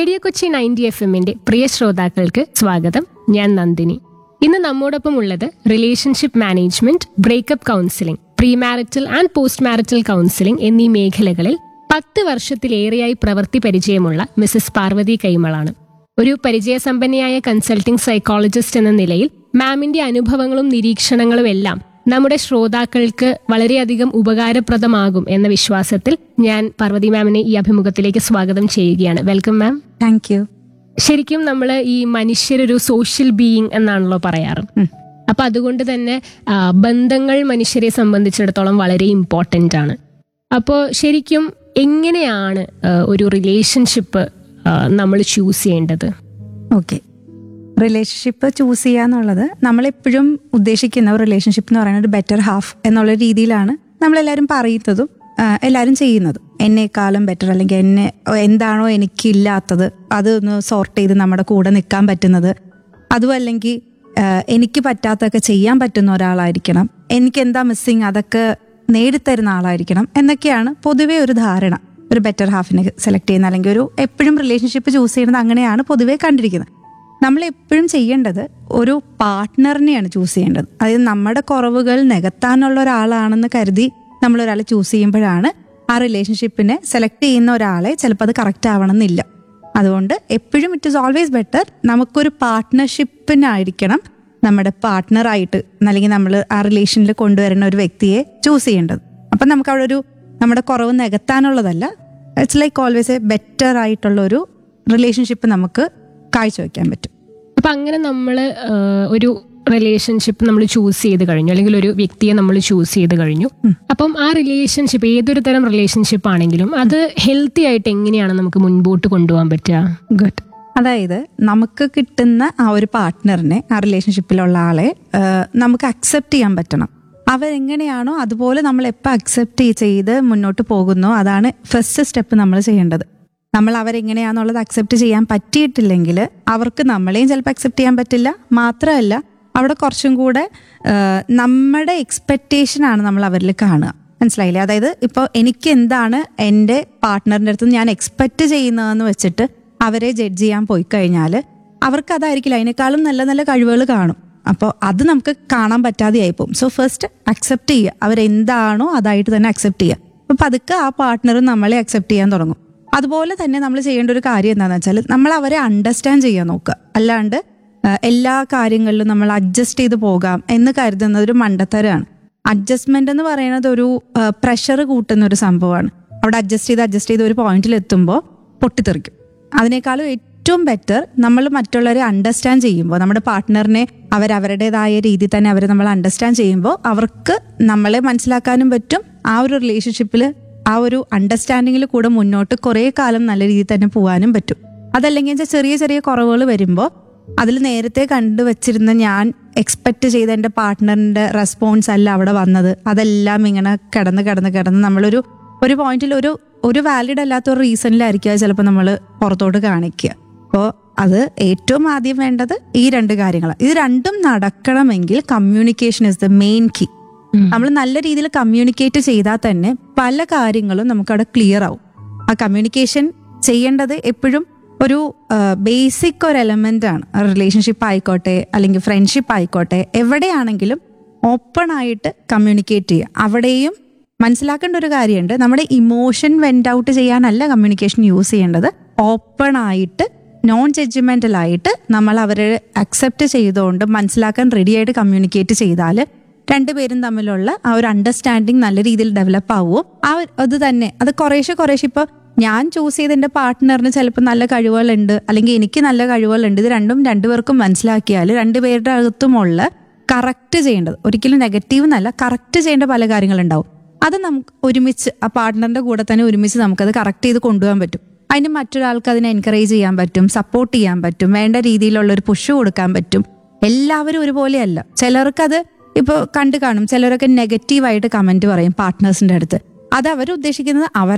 radio Kochi ninety F എമ്മിന്റെ പ്രിയ ശ്രോതാക്കൾക്ക് സ്വാഗതം ഞാൻ നന്ദിനി ഇന്ന് നമ്മോടൊപ്പം ഉള്ളത് relationship management breakup counselling pre marital and post marital counselling എന്നീ മേഖലകളിൽ പത്ത് വർഷത്തിലേറെയായി പ്രവൃത്തി പരിചയമുള്ള മിസസ് പാർവതി കൈമളാണ് ഒരു പരിചയസമ്പന്നയായ കൺസൾട്ടിംഗ് സൈക്കോളജിസ്റ്റ് എന്ന നിലയിൽ മാമിന്റെ അനുഭവങ്ങളും നിരീക്ഷണങ്ങളും എല്ലാം നമ്മുടെ ശ്രോതാക്കൾക്ക് വളരെയധികം ഉപകാരപ്രദമാകും എന്ന വിശ്വാസത്തിൽ ഞാൻ പാർവതി മാമിനെ ഈ അഭിമുഖത്തിലേക്ക് സ്വാഗതം ചെയ്യുകയാണ് വെൽക്കം മാം താങ്ക് യു ശരിക്കും നമ്മൾ ഈ മനുഷ്യരൊരു സോഷ്യൽ ബീയിങ് എന്നാണല്ലോ പറയാറ് അപ്പൊ അതുകൊണ്ട് തന്നെ ആ, ബന്ധങ്ങൾ മനുഷ്യരെ സംബന്ധിച്ചിടത്തോളം വളരെ ഇമ്പോർട്ടൻ്റ് ആണ് അപ്പോൾ ശരിക്കും എങ്ങനെയാണ് ആ, ഒരു റിലേഷൻഷിപ്പ് നമ്മൾ ചൂസ് ചെയ്യേണ്ടത് ഓക്കെ റിലേഷൻഷിപ്പ് ചൂസ് ചെയ്യുക എന്നുള്ളത് നമ്മളെപ്പോഴും ഉദ്ദേശിക്കുന്ന ഒരു റിലേഷൻഷിപ്പ് എന്ന് പറയുന്നത് ഒരു ബെറ്റർ ഹാഫ് എന്നുള്ള രീതിയിലാണ് നമ്മളെല്ലാവരും പറയുന്നതും ആ, എല്ലാവരും ചെയ്യുന്നതും എന്നെക്കാളും ബെറ്റർ അല്ലെങ്കിൽ എന്നെ എന്താണോ എനിക്കില്ലാത്തത് അത് ഒന്ന് സോർട്ട് ചെയ്ത് നമ്മുടെ കൂടെ നിൽക്കാൻ പറ്റുന്നത് അതും അല്ലെങ്കിൽ ആ, എനിക്ക് പറ്റാത്തൊക്കെ ചെയ്യാൻ പറ്റുന്ന ഒരാളായിരിക്കണം എനിക്ക് എന്താ മിസ്സിങ് അതൊക്കെ നേടിത്തരുന്ന ആളായിരിക്കണം എന്നൊക്കെയാണ് പൊതുവേ ഒരു ധാരണ ഒരു ബെറ്റർ ഹാഫിനെ സെലക്ട് ചെയ്യുന്ന അല്ലെങ്കിൽ ഒരു എപ്പോഴും റിലേഷൻഷിപ്പ് ചൂസ് ചെയ്യുന്നത് അങ്ങനെയാണ് പൊതുവേ കണ്ടിരിക്കുന്നത് നമ്മൾ എപ്പോഴും ചെയ്യേണ്ടത് ഒരു പാർട്ട്ണറിനെയാണ് ചൂസ് ചെയ്യേണ്ടത് അതായത് നമ്മുടെ കുറവുകൾ നികത്താനുള്ള ഒരാളാണെന്ന് കരുതി നമ്മൾ ഒരാളെ ചൂസ് ചെയ്യുമ്പോഴാണ് ആ റിലേഷൻഷിപ്പിനെ സെലക്ട് ചെയ്യുന്ന ഒരാളെ ചിലപ്പോൾ അത് കറക്റ്റ് ആവണമെന്നില്ല അതുകൊണ്ട് എപ്പോഴും ഇറ്റ് ഇസ് ഓൾവേസ് ബെറ്റർ നമുക്കൊരു പാർട്ട്ണർഷിപ്പിനായിരിക്കണം നമ്മുടെ പാർട്ട്ണറായിട്ട് അല്ലെങ്കിൽ നമ്മൾ ആ റിലേഷനിൽ കൊണ്ടുവരുന്ന ഒരു വ്യക്തിയെ ചൂസ് ചെയ്യേണ്ടത് അപ്പം നമുക്ക് അവിടെ ഒരു നമ്മുടെ കുറവ് നികത്താനുള്ളതല്ല it's like always a better ആയിട്ടുള്ള ഒരു റിലേഷൻഷിപ്പ് നമുക്ക് കാഴ്ചവെക്കാൻ പറ്റും അപ്പൊ അങ്ങനെ നമ്മൾ ഒരു റിലേഷൻഷിപ്പ് നമ്മൾ ചൂസ് ചെയ്ത് കഴിഞ്ഞു അല്ലെങ്കിൽ ഒരു വ്യക്തിയെ നമ്മൾ ചൂസ് ചെയ്ത് കഴിഞ്ഞു അപ്പം ആ റിലേഷൻഷിപ്പ് ഏതൊരു തരം റിലേഷൻഷിപ്പ് ആണെങ്കിലും അത് ഹെൽത്തി ആയിട്ട് എങ്ങനെയാണ് നമുക്ക് മുൻപോട്ട് കൊണ്ടുപോകാൻ പറ്റുക ഗുഡ് അതായത് നമുക്ക് കിട്ടുന്ന ആ ഒരു പാർട്ട്ണറിനെ ആ റിലേഷൻഷിപ്പിലുള്ള ആളെ ആ, നമുക്ക് അക്സെപ്റ്റ് ചെയ്യാൻ പറ്റണം അവരെങ്ങനെയാണോ അതുപോലെ നമ്മൾ എപ്പോൾ അക്സെപ്റ്റ് ചെയ്ത് മുന്നോട്ട് പോകുന്നോ അതാണ് ഫസ്റ്റ് സ്റ്റെപ്പ് നമ്മൾ ചെയ്യേണ്ടത് നമ്മൾ അവരെങ്ങനെയാണെന്നുള്ളത് അക്സെപ്റ്റ് ചെയ്യാൻ പറ്റിയിട്ടില്ലെങ്കിൽ അവർക്ക് നമ്മളെയും ചിലപ്പോൾ അക്സെപ്റ്റ് ചെയ്യാൻ പറ്റില്ല മാത്രമല്ല അവിടെ കുറച്ചും കൂടെ ആ, നമ്മുടെ എക്സ്പെക്റ്റേഷൻ ആണ് നമ്മൾ അവരിൽ കാണുക മനസ്സിലായില്ലേ അതായത് ഇപ്പോൾ എനിക്ക് എന്താണ് എൻ്റെ പാർട്ട്ണറിൻ്റെ അടുത്ത് ഞാൻ എക്സ്പെക്റ്റ് ചെയ്യുന്നതെന്ന് വെച്ചിട്ട് അവരെ ജഡ്ജ് ചെയ്യാൻ പോയി കഴിഞ്ഞാൽ അവർക്ക് അതായിരിക്കില്ല അതിനേക്കാളും നല്ല നല്ല കഴിവുകൾ കാണും അപ്പോൾ അത് നമുക്ക് കാണാൻ പറ്റാതെ ആയിപ്പോവും സോ ഫസ്റ്റ് അക്സെപ്റ്റ് ചെയ്യുക അവരെന്താണോ അതായിട്ട് തന്നെ അക്സെപ്റ്റ് ചെയ്യുക അപ്പോൾ പതുക്കെ ആ പാർട്ട്ണർ നമ്മളെ അക്സെപ്റ്റ് ചെയ്യാൻ തുടങ്ങും അതുപോലെ തന്നെ നമ്മൾ ചെയ്യേണ്ട ഒരു കാര്യം എന്താണെന്ന് വെച്ചാൽ നമ്മൾ അവരെ അണ്ടർസ്റ്റാൻഡ് ചെയ്യാൻ നോക്കുക അല്ലാണ്ട് ആ, എല്ലാ കാര്യങ്ങളിലും നമ്മൾ അഡ്ജസ്റ്റ് ചെയ്ത് പോകാം എന്ന് കരുതുന്നത് ഒരു മണ്ടത്തരമാണ് അഡ്ജസ്റ്റ്മെന്റ് എന്ന് പറയുന്നത് ഒരു പ്രഷർ കൂട്ടുന്ന ഒരു സംഭവമാണ് അവിടെ അഡ്ജസ്റ്റ് ചെയ്ത് അഡ്ജസ്റ്റ് ചെയ്ത് ഒരു പോയിന്റിൽ എത്തുമ്പോൾ പൊട്ടിത്തെറിക്കും അതിനേക്കാളും ഏറ്റവും ബെറ്റർ നമ്മൾ മറ്റുള്ളവരെ അണ്ടർസ്റ്റാൻഡ് ചെയ്യുമ്പോൾ നമ്മുടെ പാർട്ട്ണറിനെ അവരവരുടേതായ രീതിയിൽ തന്നെ അവരെ നമ്മൾ അണ്ടർസ്റ്റാൻഡ് ചെയ്യുമ്പോൾ അവർക്ക് നമ്മളെ മനസ്സിലാക്കാനും പറ്റും ആ ഒരു റിലേഷൻഷിപ്പിൽ ആ ഒരു അണ്ടർസ്റ്റാൻഡിങ്ങിൽ കൂടെ മുന്നോട്ട് കുറേ കാലം നല്ല രീതിയിൽ തന്നെ പോകാനും പറ്റും അതല്ലെങ്കിൽ വെച്ചാൽ ചെറിയ ചെറിയ കുറവുകൾ വരുമ്പോൾ അതിൽ നേരത്തെ കണ്ടുവച്ചിരുന്ന ഞാൻ എക്സ്പെക്ട് ചെയ്ത എൻ്റെ പാർട്ട്ണറിന്റെ റെസ്പോൺസ് അല്ല അവിടെ വന്നത് അതെല്ലാം ഇങ്ങനെ കിടന്ന് കിടന്ന് കിടന്ന് നമ്മളൊരു ഒരു പോയിന്റിൽ ഒരു ഒരു വാലിഡ് അല്ലാത്ത ഒരു റീസണിലായിരിക്കും ചിലപ്പോൾ നമ്മൾ പുറത്തോട്ട് കാണിക്കുക അപ്പോൾ അത് ഏറ്റവും ആദ്യം വേണ്ടത് ഈ രണ്ട് കാര്യങ്ങൾ ഇത് രണ്ടും നടക്കണമെങ്കിൽ communication is the main key നമ്മൾ നല്ല രീതിയിൽ കമ്മ്യൂണിക്കേറ്റ് ചെയ്താൽ തന്നെ പല കാര്യങ്ങളും നമുക്കവിടെ ക്ലിയർ ആവും ആ കമ്മ്യൂണിക്കേഷൻ ചെയ്യേണ്ടത് എപ്പോഴും ഒരു ബേസിക് ഒരു എലമെന്റ് ആണ് റിലേഷൻഷിപ്പ് ആയിക്കോട്ടെ അല്ലെങ്കിൽ ഫ്രണ്ട്ഷിപ്പ് ആയിക്കോട്ടെ എവിടെയാണെങ്കിലും ഓപ്പൺ ആയിട്ട് കമ്മ്യൂണിക്കേറ്റ് ചെയ്യുക അവിടെയും മനസ്സിലാക്കേണ്ട ഒരു കാര്യമുണ്ട് നമ്മുടെ ഇമോഷൻ വെൻഡ് ഔട്ട് ചെയ്യാനല്ല കമ്മ്യൂണിക്കേഷൻ യൂസ് ചെയ്യേണ്ടത് ഓപ്പൺ ആയിട്ട് നോൺ ജഡ്ജ്മെന്റൽ ആയിട്ട് നമ്മൾ അവരെ അക്സെപ്റ്റ് ചെയ്തുകൊണ്ട് മനസ്സിലാക്കാൻ റെഡി ആയിട്ട് കമ്മ്യൂണിക്കേറ്റ് ചെയ്താൽ രണ്ടുപേരും തമ്മിലുള്ള ആ ഒരു അണ്ടർസ്റ്റാൻഡിങ് നല്ല രീതിയിൽ ഡെവലപ്പ് ആവുമോ ആ ഒരു- അത് തന്നെ അത് കുറേശ്ശെ കുറേശ്ശെ ഇപ്പോൾ ഞാൻ ചൂസ് ചെയ്ത എൻ്റെ പാർട്ട്ണറിന് ചിലപ്പോൾ നല്ല കഴിവുകളുണ്ട് അല്ലെങ്കിൽ എനിക്ക് നല്ല കഴിവുകളുണ്ട് ഇത് രണ്ടും രണ്ടുപേർക്കും മനസ്സിലാക്കിയാൽ രണ്ടുപേരുടെ അകത്തുമുള്ള കറക്റ്റ് ചെയ്യേണ്ടത് ഒരിക്കലും നെഗറ്റീവ് എന്നല്ല കറക്റ്റ് ചെയ്യേണ്ട പല കാര്യങ്ങളുണ്ടാവും അത് നമുക്ക് ഒരുമിച്ച് ആ പാർട്ട്ണറിന്റെ കൂടെ തന്നെ ഒരുമിച്ച് നമുക്കത് കറക്റ്റ് ചെയ്ത് കൊണ്ടുപോകാൻ പറ്റും അതിന് മറ്റൊരാൾക്ക് അതിനെ എൻകറേജ് ചെയ്യാൻ പറ്റും സപ്പോർട്ട് ചെയ്യാൻ പറ്റും വേണ്ട രീതിയിലുള്ള ഒരു പുഷ് കൊടുക്കാൻ പറ്റും എല്ലാവരും ഒരുപോലെയല്ല ചിലർക്കത് ഇപ്പോൾ കണ്ടു കാണും ചിലരൊക്കെ നെഗറ്റീവായിട്ട് കമന്റ് പറയും പാർട്ട്നേഴ്സിന്റെ അടുത്ത് അത് അവർ ഉദ്ദേശിക്കുന്നത് അവർ